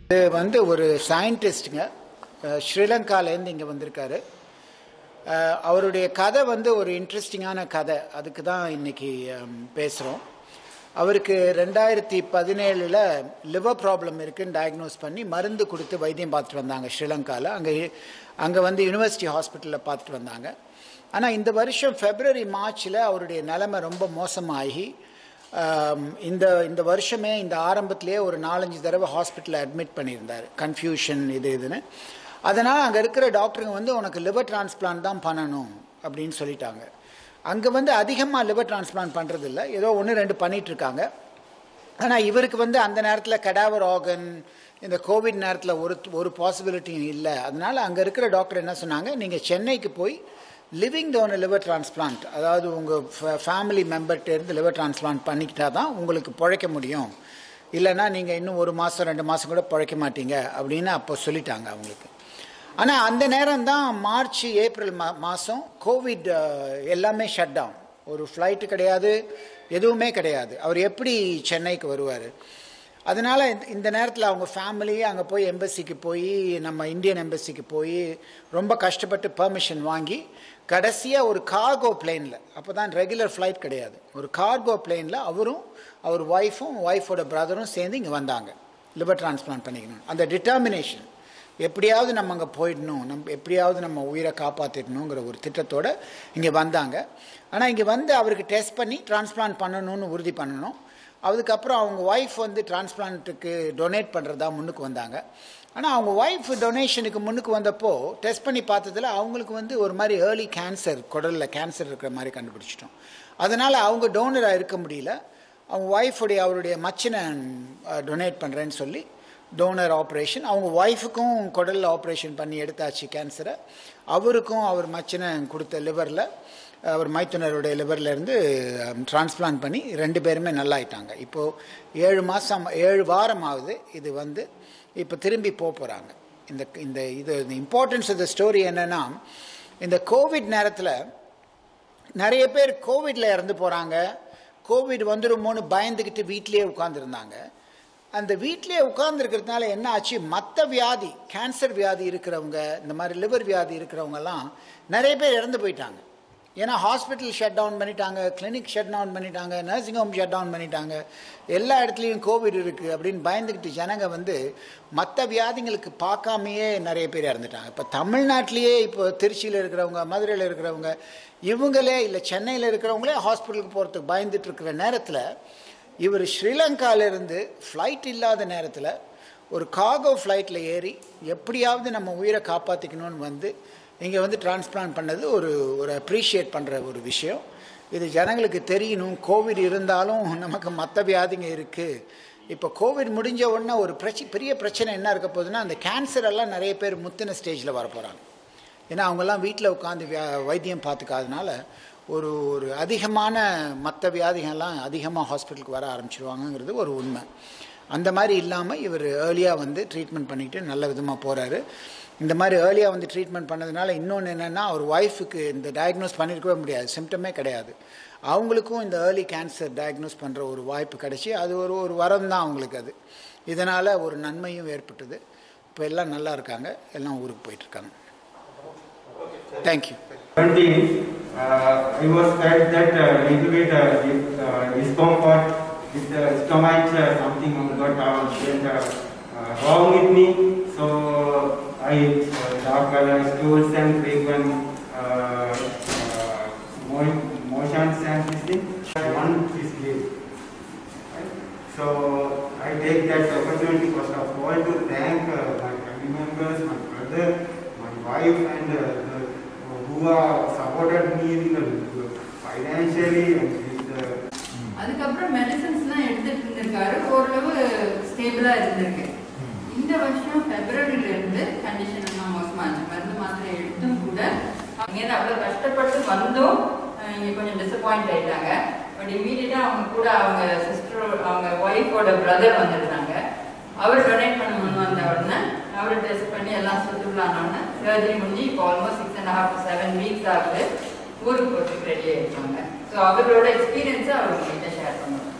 இது வந்து ஒரு சயின்டிஸ்ட்டுங்க அஹ் ஸ்ரீலங்காலேருந்து இங்கே வந்திருக்காரு அஹ் அவருடைய கதை வந்து ஒரு இன்ட்ரெஸ்டிங்கான கதை அதுக்கு தான் இன்னைக்கு பேசுகிறோம் அவருக்கு ரெண்டாயிரத்தி பதினேழில் லிவர் ப்ராப்ளம் இருக்குன்னு டயக்னோஸ் பண்ணி மருந்து கொடுத்து வைத்தியம் பார்த்துட்டு வந்தாங்க ஸ்ரீலங்காவில் அங்கே அங்கே வந்து யூனிவர்சிட்டி ஹாஸ்பிட்டலில் பார்த்துட்டு வந்தாங்க ஆனால் இந்த வருஷம் ஃபெப்ரவரி மார்ச்சில் அவருடைய நிலைமை ரொம்ப மோசமாகி ஆம், இந்த இந்த வருஷமே இந்த ஆரம்பத்திலேயே ஒரு நாலஞ்சு தடவை ஹாஸ்பிட்டலில் அட்மிட் பண்ணியிருந்தார் கன்ஃபியூஷன் இது இதுன்னு அதனால் அங்கே இருக்கிற டாக்டருங்க வந்து உனக்கு லிவர் டிரான்ஸ்பிளான்ட் தான் பண்ணணும் அப்படின்னு சொல்லிட்டாங்க அங்கே வந்து அதிகமாக லிவர் டிரான்ஸ்பிளான்ட் பண்ணுறது இல்லை ஏதோ ஒன்று ரெண்டு பண்ணிட்டு இருக்காங்க ஆனால் இவருக்கு வந்து அந்த நேரத்தில் கடாவர் ஆர்கன் இந்த கோவிட் நேரத்தில் ஒரு ஒரு பாசிபிலிட்டியும் இல்லை அதனால் அங்கே இருக்கிற டாக்டர் என்ன சொன்னாங்க நீங்கள் சென்னைக்கு போய் லிவிங் டோன லிவர் டிரான்ஸ்பிளான்ட் அதாவது உங்கள் ஃபேமிலி மெம்பர்கிட்டேருந்து லிவர் டிரான்ஸ்பிளான்ட் பண்ணிக்கிட்டா தான் உங்களுக்கு பிழைக்க முடியும் இல்லைன்னா நீங்கள் இன்னும் ஒரு மாதம் ரெண்டு மாதம் கூட பிழைக்க மாட்டீங்க அப்படின்னு அப்போ சொல்லிட்டாங்க அவங்களுக்கு ஆனால் அந்த நேரம் தான் மார்ச் ஏப்ரல் மா மாதம் கோவிட் அஹ், எல்லாமே ஷட் டவுன் ஒரு ஃப்ளைட்டு கிடையாது எதுவுமே கிடையாது அவர் எப்படி சென்னைக்கு வருவார் அதனால் இந்த- இந்த நேரத்தில் அவங்க ஃபேமிலி அங்கே போய் எம்பசிக்கு போய் நம்ம இந்தியன் எம்பசிக்கு போய் ரொம்ப கஷ்டப்பட்டு பெர்மிஷன் வாங்கி கடைசியாக ஒரு கார்கோ பிளேனில் அப்போ தான் ரெகுலர் ஃப்ளைட் கிடையாது ஒரு கார்கோ பிளேனில் அவரும் அவர் ஒய்ஃபும் ஒய்ஃபோட பிரதரும் சேர்ந்து இங்கே வந்தாங்க லிவர் டிரான்ஸ்பிளான்ட் பண்ணிக்கணும் அந்த டிட்டர்மினேஷன் எப்படியாவது நம்ம அங்கே போயிடணும் நம்ம எப்படியாவது நம்ம உயிரை காப்பாற்றிடணுங்கிற ஒரு திட்டத்தோட இங்கே வந்தாங்க ஆனால் இங்கே வந்து அவருக்கு டெஸ்ட் பண்ணி டிரான்ஸ்பிளான்ட் பண்ணணும்னு உறுதி பண்ணணும் அதுக்கப்புறம் அவங்க ஒய்ஃப் வந்து டிரான்ஸ்பிளான்ட்டுக்கு டொனேட் பண்ணுறதா முன்னுக்கு வந்தாங்க ஆனால் அவங்க ஒய்ஃப் டொனேஷனுக்கு முன்னுக்கு வந்தப்போ டெஸ்ட் பண்ணி பார்த்ததுல அவங்களுக்கு வந்து ஒரு மாதிரி ஏர்லி கேன்சர் குடலில் கேன்சர் இருக்கிற மாதிரி கண்டுபிடிச்சிட்டோம் அதனால் அவங்க டோனராக இருக்க முடியல அவங்க ஒய்ஃபுடைய அவருடைய மச்சினை டொனேட் பண்ணுறேன்னு சொல்லி டோனர் ஆப்ரேஷன் அவங்க ஒய்ஃபுக்கும் குடலில் ஆப்ரேஷன் பண்ணி எடுத்தாச்சு கேன்சரை அவருக்கும் அவர் மச்சினை கொடுத்த லிவரில் அவர் மைத்துனருடைய liverல இருந்து டிரான்ஸ்பிளான்ட் பண்ணி ரெண்டு பேருமே நல்லாயிட்டாங்க இப்போது ஏழு மாதம் ஏழு வாரம் ஆகுது இது வந்து இப்போ திரும்பி போக போகிறாங்க இந்த இந்த இது இம்பார்ட்டன்ஸ் ஆஃப் த ஸ்டோரி என்னென்னா இந்த கோவிட் நேரத்தில் நிறைய பேர் கோவிட்ல இறந்து போகிறாங்க கோவிட் வந்துருமோன்னு பயந்துக்கிட்டு வீட்டிலேயே உட்காந்துருந்தாங்க அந்த வீட்டிலேயே உட்கார்ந்துருக்கிறதுனால என்ன ஆச்சு மற்ற வியாதி கேன்சர் வியாதி இருக்கிறவங்க இந்த மாதிரி லிவர் வியாதி இருக்கிறவங்கலாம் நிறைய பேர் இறந்து போயிட்டாங்க ஏன்னா ஹாஸ்பிட்டல் ஷட் டவுன் பண்ணிட்டாங்க கிளினிக் ஷட் டவுன் பண்ணிட்டாங்க நர்சிங் ஹோம் ஷட் டவுன் பண்ணிட்டாங்க எல்லா இடத்துலையும் கோவிட் இருக்குது அப்படின்னு பயந்துக்கிட்டு ஜனங்க வந்து மற்ற வியாதிங்களுக்கு பார்க்காமையே நிறைய பேர் இறந்துட்டாங்க இப்போ தமிழ்நாட்டிலேயே இப்போ திருச்சியில் இருக்கிறவங்க மதுரையில் இருக்கிறவங்க இவங்களே இல்லை சென்னையில் இருக்கிறவங்களே ஹாஸ்பிட்டலுக்கு போகிறதுக்கு பயந்துட்டு இருக்கிற நேரத்தில் இவர் ஸ்ரீலங்காவிலிருந்து ஃப்ளைட் இல்லாத நேரத்தில் ஒரு காகோ ஃப்ளைட்டில் ஏறி எப்படியாவது நம்ம உயிரை காப்பாற்றிக்கணும்னு வந்து இங்கே வந்து டிரான்ஸ்பிளான்ட் பண்ணது ஒரு ஒரு அப்ரிஷியேட் பண்ணுற ஒரு விஷயம் இது ஜனங்களுக்கு தெரியணும் கோவிட் இருந்தாலும் நமக்கு மற்ற வியாதிங்க இருக்குது இப்போ கோவிட் முடிஞ்ச உடனே ஒரு பிரச்சனை பெரிய பிரச்சனை என்ன இருக்க போகுதுன்னா அந்த கேன்சர் எல்லாம் நிறைய பேர் முத்தின ஸ்டேஜில் வர போகிறாங்க ஏன்னா அவங்கெல்லாம் வீட்டில் உட்காந்து வியா வைத்தியம் பார்த்துக்காதனால ஒரு ஒரு அதிகமான மற்ற வியாதிகள்லாம் அதிகமாக ஹாஸ்பிட்டலுக்கு வர ஆரம்பிச்சிருவாங்கங்கிறது ஒரு உண்மை அந்த மாதிரி இல்லாமல் இவர் ஏர்லியாக வந்து ட்ரீட்மெண்ட் பண்ணிக்கிட்டு நல்ல விதமாக போகிறாரு இந்த மாதிரி ஏர்லியாக வந்து ட்ரீட்மெண்ட் பண்ணதுனால இன்னொன்று என்னென்னா அவர் ஒய்ஃபுக்கு இந்த டயக்னோஸ் பண்ணியிருக்கவே முடியாது சிம்டமே கிடையாது அவங்களுக்கும் இந்த ஏர்லி கேன்சர் டயக்னோஸ் பண்ணுற ஒரு வாய்ப்பு கிடைச்சி அது ஒரு ஒரு வரம் தான் அவங்களுக்கு அது இதனால் ஒரு நன்மையும் ஏற்பட்டது இப்போ எல்லாம் நல்லா இருக்காங்க எல்லாம் ஊருக்கு போயிட்டுருக்காங்க thank you 20, uh, I was felt that uh, little bit uh, dis- uh, discomfort with the stomach, uh, something got uh, went, uh, uh, wrong with me. So I uh, doctor stools and frequent uh, uh, mo- motions and this thing. One is leave. Right? So I take that opportunity first of all to thank uh, my family members, my brother, my wife, and uh, the, who are supported me in the, financially and with the அதுக்கப்புறம் மெடிசன்ஸ்லாம் எடுத்துட்டு இருந்திருக்காரு ஓரளவு ஸ்டேபிளா இருந்திருக்கு இந்த வருஷம் பிப்ரவரியில இருந்து condition எல்லாம் மோசமா இருக்கு மருந்து மாத்திரை எடுத்தும் கூட அங்கேருந்து அவ்வளவு கஷ்டப்பட்டு வந்தும் அஹ், இங்க கொஞ்சம் டிசப்பாயிண்ட் ஆயிட்டாங்க பட் இமீடியட்டா அவங்க கூட அவங்க சிஸ்டர் அவங்க ஒய்ஃபோட பிரதர் வந்திருந்தாங்க அவர் டொனேட் பண்ண முன் வந்த உடனே அவர் டெஸ்ட் பண்ணி எல்லாம் சுற்றுலானோடனே சர்ஜரி முடிஞ்சு இப்போ almost six and half seven weeks ஆகுது ஊருக்கு போகிறதுக்கு ரெடி ஆயிருக்காங்க ஸோ அவரோட எக்ஸ்பீரியன்ஸை அவர் உங்ககிட்ட ஷேர் பண்ணுவோம்